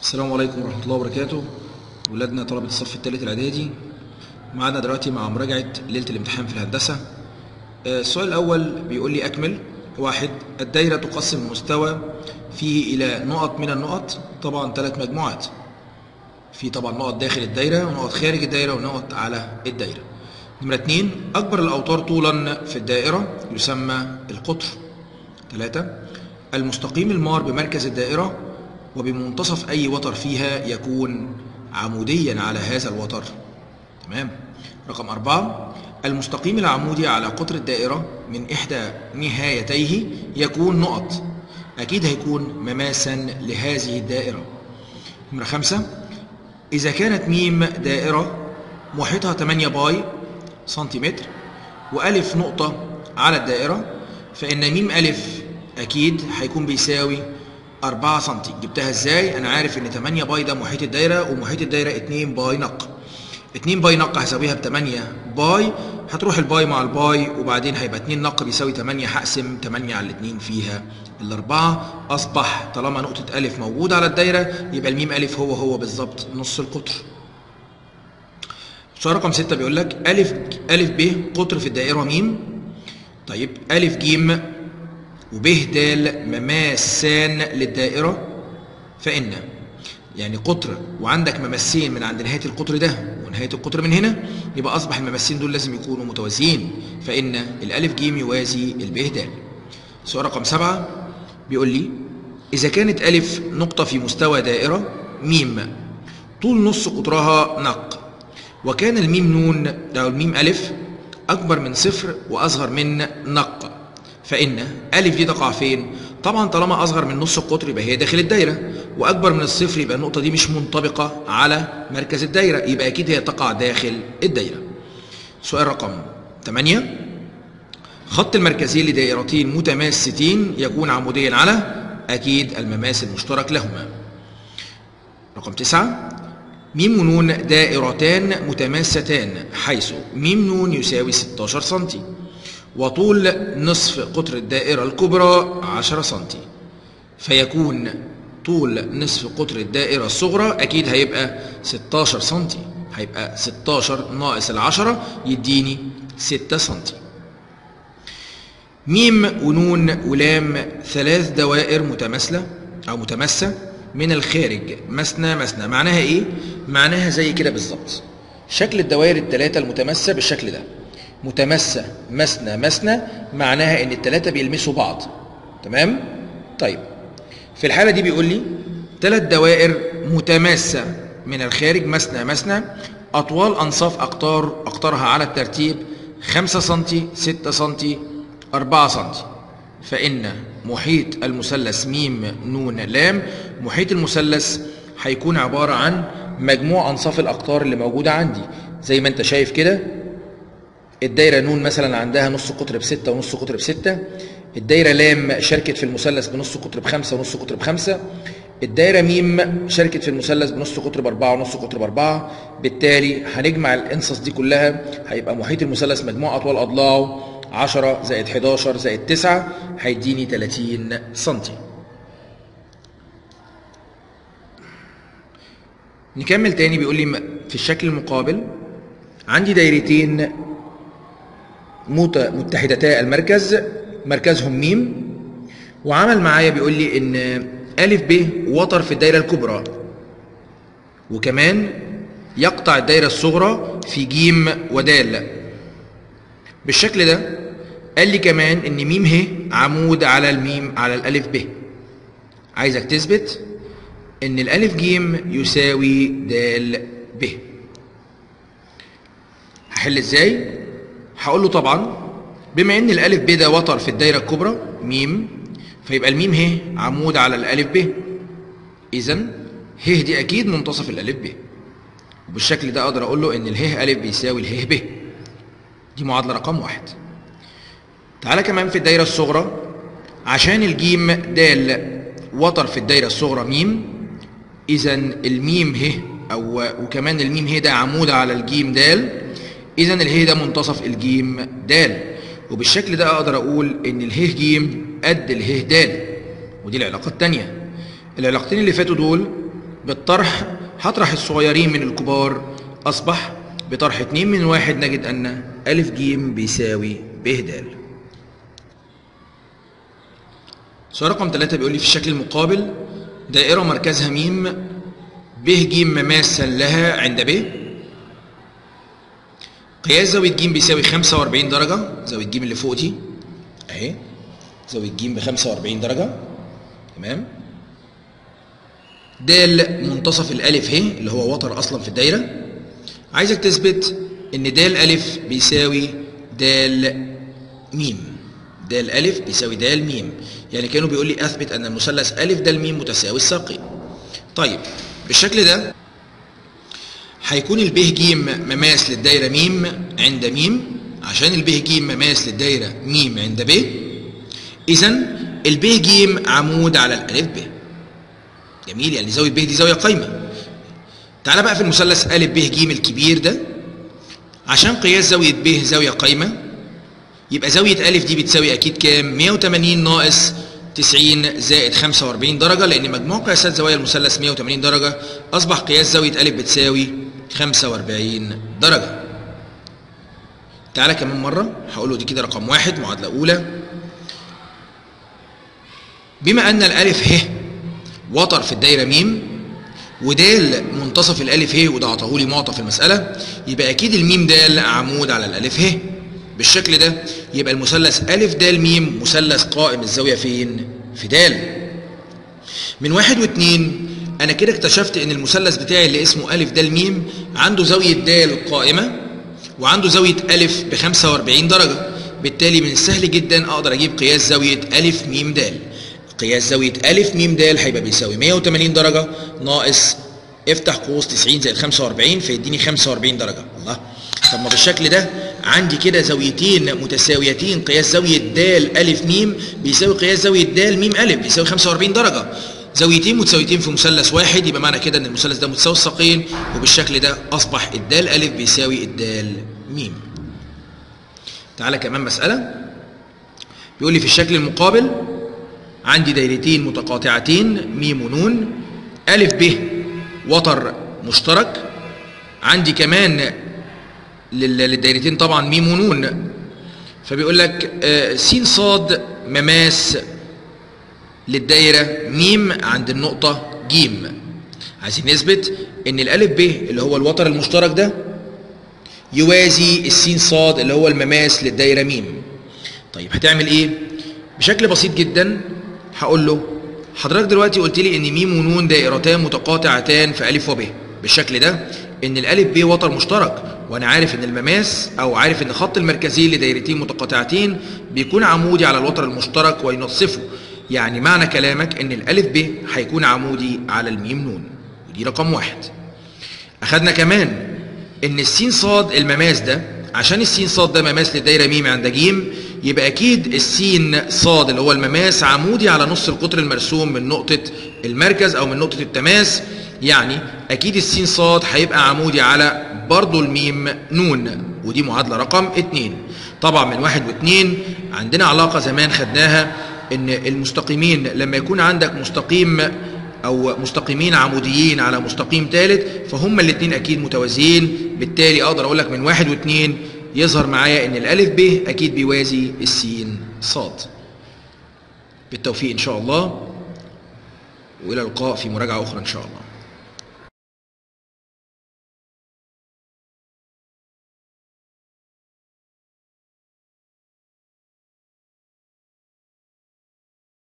السلام عليكم ورحمة الله وبركاته ولادنا طلبة الصف الثالث الإعدادي معانا دلوقتي مع مراجعة ليلة الامتحان في الهندسة آه، السؤال الأول بيقول لي أكمل واحد الدايرة تقسم المستوى فيه إلى نقط من النقط طبعا ثلاث مجموعات في طبعا نقط داخل الدايرة ونقط خارج الدايرة ونقط على الدايرة نمرة اتنين أكبر الأوتار طولا في الدائرة يسمى القطر ثلاثة المستقيم المار بمركز الدائرة وبمنتصف أي وتر فيها يكون عموديا على هذا الوتر تمام رقم أربعة المستقيم العمودي على قطر الدائرة من إحدى نهايتيه يكون نقط أكيد هيكون مماسا لهذه الدائرة نمرة خمسة إذا كانت ميم دائرة محيطها 8 باي سنتيمتر وألف نقطة على الدائرة فإن ميم ألف أكيد هيكون بيساوي 4 سنتي جبتها إزاي؟ أنا عارف إن 8 باي ده محيط الدايرة ومحيط الدايرة 2 باي نق 2 باي نق هساويها ب 8 باي هتروح الباي مع الباي وبعدين هيبقى 2 نق بيساوي 8 هقسم 8 على الاتنين فيها الأربعة أصبح طالما نقطة ألف موجودة على الدايرة يبقى الميم ألف هو هو بالظبط نص القطر السؤال رقم 6 بيقول لك ألف ألف ب قطر في الدائرة ميم طيب ألف جيم وب د مماسان للدائرة فإن يعني قطر وعندك ممسين من عند نهاية القطر ده ونهاية القطر من هنا يبقى أصبح الممسين دول لازم يكونوا متوازيين فإن الألف جيم يوازي الب د سؤال رقم سبعة بيقول لي إذا كانت ألف نقطة في مستوى دائرة ميم طول نص قطرها نق وكان الميم نون أو الميم ألف أكبر من صفر وأصغر من نق فإن ألف دي تقع فين؟ طبعا طالما أصغر من نص القطر يبقى هي داخل الدايرة وأكبر من الصفر يبقى النقطة دي مش منطبقة على مركز الدايرة يبقى أكيد هي تقع داخل الدايرة سؤال رقم 8 خط المركزي لدائرتين متماستين يكون عموديا على أكيد المماس المشترك لهما رقم 9 ميم ونون دائرتان متماستان حيث ميم نون يساوي 16 سنتي وطول نصف قطر الدائرة الكبرى 10 سنتي فيكون طول نصف قطر الدائرة الصغرى أكيد هيبقى 16 سنتي هيبقى 16 ناقص العشرة يديني 6 سنتي ميم ونون ولام ثلاث دوائر متماثلة أو متماسة من الخارج مثنى مثنى معناها إيه؟ معناها زي كده بالظبط شكل الدوائر الثلاثة المتماسة بالشكل ده متمسة مثنى مثنى معناها ان الثلاثه بيلمسوا بعض تمام طيب في الحاله دي بيقول لي ثلاث دوائر متماسه من الخارج مثنى مثنى اطوال انصاف اقطار اقطارها على الترتيب 5 سم 6 سم 4 سم فان محيط المثلث ميم نون لام محيط المثلث هيكون عباره عن مجموع انصاف الاقطار اللي موجوده عندي زي ما انت شايف كده الدايرة نون مثلا عندها نص قطر بستة ونص قطر بستة الدايرة لام شاركت في المثلث بنص قطر بخمسة ونص قطر بخمسة الدايرة ميم شاركت في المثلث بنص قطر بأربعة ونص قطر بأربعة بالتالي هنجمع الانصص دي كلها هيبقى محيط المثلث مجموع أطوال أضلاعه 10 زائد 11 زائد 9 هيديني 30 سنتي نكمل تاني بيقول لي في الشكل المقابل عندي دايرتين متحدتا المركز مركزهم ميم وعمل معايا بيقول لي ان ألف ب وتر في الدايرة الكبرى وكمان يقطع الدايرة الصغرى في جيم ودال بالشكل ده قال لي كمان ان ميم ه عمود على الميم على الألف ب عايزك تثبت ان الألف جيم يساوي دال ب هحل ازاي؟ هقول له طبعا بما ان الالف ب ده وتر في الدايره الكبرى ميم فيبقى الميم ه عمود على الالف ب اذا ه دي اكيد منتصف الالف ب وبالشكل ده اقدر اقول له ان اله الف بيساوي اله ب دي معادله رقم واحد تعالى كمان في الدايره الصغرى عشان الجيم دال وتر في الدايره الصغرى ميم اذا الميم ه او وكمان الميم ه ده عمود على الجيم دال إذا اله ده منتصف الجيم د وبالشكل ده أقدر أقول إن اله ج قد اله د ودي العلاقة التانية العلاقتين اللي فاتوا دول بالطرح هطرح الصغيرين من الكبار أصبح بطرح 2 من واحد نجد أن أ ج بيساوي ب د سؤال رقم 3 بيقول لي في الشكل المقابل دائرة مركزها م ب ج مماسا لها عند ب قياس زاوية ج بيساوي 45 درجة زاوية ج اللي فوق دي أهي زاوية ج ب 45 درجة تمام د منتصف الألف ه اللي هو وتر أصلا في الدايرة عايزك تثبت إن د ألف بيساوي د م د ألف بيساوي د م يعني كانوا بيقول لي أثبت أن المثلث ألف د م متساوي الساقين طيب بالشكل ده هيكون الب ج مماس للدايرة م عند م عشان الب ج مماس للدايرة م عند ب إذا الب ج عمود على الألف ب جميل يعني زاوية ب دي زاوية قايمة تعالى بقى في المثلث أ ب ج الكبير ده عشان قياس زاوية ب زاوية قايمة يبقى زاوية أ دي بتساوي أكيد كام؟ 180 ناقص 90 زائد 45 درجة لأن مجموع قياسات زوايا المثلث 180 درجة أصبح قياس زاوية أ بتساوي 45 درجة. تعالى كمان مرة هقوله دي كده رقم واحد معادلة أولى. بما أن الألف ه وتر في الدايرة م ودال منتصف الألف ه وده عطاهولي معطى في المسألة يبقى أكيد الميم دال عمود على الألف ه بالشكل ده يبقى المثلث أ د م مثلث قائم الزاوية فين؟ في د. من واحد واثنين أنا كده اكتشفت إن المثلث بتاعي اللي اسمه أ د م عنده زاوية د قائمة وعنده زاوية أ ب 45 درجة بالتالي من السهل جدا أقدر أجيب قياس زاوية أ م د. قياس زاوية أ م د هيبقى بيساوي 180 درجة ناقص افتح قوس 90 زائد 45 فيديني 45 درجة الله طب ما بالشكل ده عندي كده زاويتين متساويتين قياس زاوية د أ م بيساوي قياس زاوية د م أ بيساوي 45 درجة زاويتين متساويتين في مثلث واحد يبقى معنى كده ان المثلث ده متساوي الساقين وبالشكل ده اصبح الدال أ بيساوي الدال م تعالى كمان مسألة بيقول لي في الشكل المقابل عندي دايرتين متقاطعتين م ونون أ ب وتر مشترك عندي كمان للدايرتين طبعا م ونون فبيقول لك س ص مماس للدايره م عند النقطه ج عايزين نثبت ان الالف ب اللي هو الوتر المشترك ده يوازي السين ص اللي هو المماس للدايره م طيب هتعمل ايه بشكل بسيط جدا هقول له حضرتك دلوقتي قلت لي ان م ونون دائرتان متقاطعتان في ا وب بالشكل ده ان الالف ب وتر مشترك وانا عارف ان المماس او عارف ان خط المركزي لدايرتين متقاطعتين بيكون عمودي على الوتر المشترك وينصفه يعني معنى كلامك ان الالف ب هيكون عمودي على الميم نون ودي رقم واحد اخدنا كمان ان السين صاد المماس ده عشان السين صاد ده مماس للدايره ميم عند جيم يبقى اكيد السين صاد اللي هو المماس عمودي على نص القطر المرسوم من نقطه المركز او من نقطه التماس يعني اكيد السين صاد هيبقى عمودي على برضو الميم نون ودي معادلة رقم اتنين طبعا من واحد واتنين عندنا علاقة زمان خدناها ان المستقيمين لما يكون عندك مستقيم او مستقيمين عموديين على مستقيم ثالث فهم الاتنين اكيد متوازيين بالتالي اقدر اقول لك من واحد واتنين يظهر معايا ان الالف ب اكيد بيوازي السين صاد بالتوفيق ان شاء الله والى اللقاء في مراجعة اخرى ان شاء الله